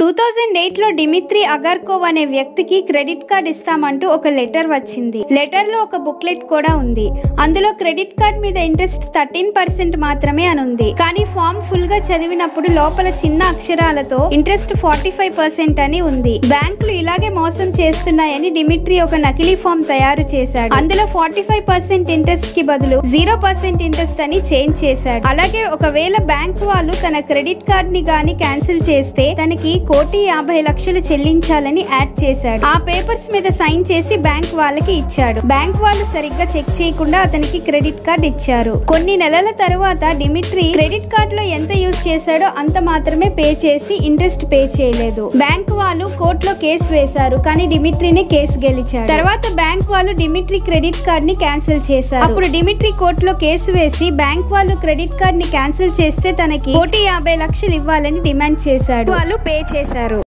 two thousand eight లో Dmitri Agarkov అనే వ్యక్తికి క్రెడిట్ కార్డ్ ఇస్తామంటూ ఒక లెటర్ వచ్చింది లెటర్ లో ఒక బుక్లెట్ కూడా ఉంది అందులో క్రెడిట్ కార్డ్ మీద ఇంట్రెస్ట్ థర్టీన్ పర్సెంట్ మాత్రమే అని ఉంది కానీ ఫామ్ ఫుల్ గా చదివినప్పుడు లోపల చిన్న అక్షరాలతో ఇంట్రెస్ట్ ఫార్టీ ఫైవ్ పర్సెంట్ అని ఉంది బ్యాంకులు ఇలాగే మోసం చేస్తున్నాయని డిమిట్రీ ఒక నకిలీ ఫామ్ తయారు చేశాడు అందులో ఫార్టీ ఫైవ్ పర్సెంట్ ఇంట్రెస్ట్ కి బదులు జీరో పర్సెంట్ ఇంట్రెస్ట్ అని చేంజ్ చేశాడు అలాగే ఒకవేళ బ్యాంక్ వాళ్ళు తన క్రెడిట్ కార్డ్ ని గాని క్యాన్సిల్ చేస్తే తనకి కోటి యాభై లక్షలు చెల్లించాలని యాడ్ చేశాడు ఆ పేపర్స్ మీద సైన్ చేసి బ్యాంక్ వాళ్ళకి ఇచ్చాడు బ్యాంక్ వాళ్ళు సరిగ్గా చెక్ చేయకుండా అతనికి క్రెడిట్ కార్డ్ ఇచ్చారు కొన్ని నెలల తరువాత డిమిట్రీ క్రెడిట్ కార్డ్ లో ఎంత యూజ్ చేశాడో అంత మాత్రమే పే చేసి ఇంట్రెస్ట్ పే చేయలేదు బ్యాంక్ వాళ్ళు కోర్టులో కేసు వేశారు కానీ డిమిట్రీనే కేసు గెలిచాడు తర్వాత బ్యాంక్ వాళ్ళు డిమిట్రీ క్రెడిట్ కార్డ్ ని క్యాన్సిల్ చేశారు అప్పుడు డిమిట్రీ కోర్టులో కేసు వేసి బ్యాంక్ వాళ్ళు క్రెడిట్ కార్డ్ ని క్యాన్సిల్ చేస్తే తనకి కోటి యాభై లక్షలు ఇవ్వాలని డిమాండ్ చేశాడు వాళ్ళు పే చేశారు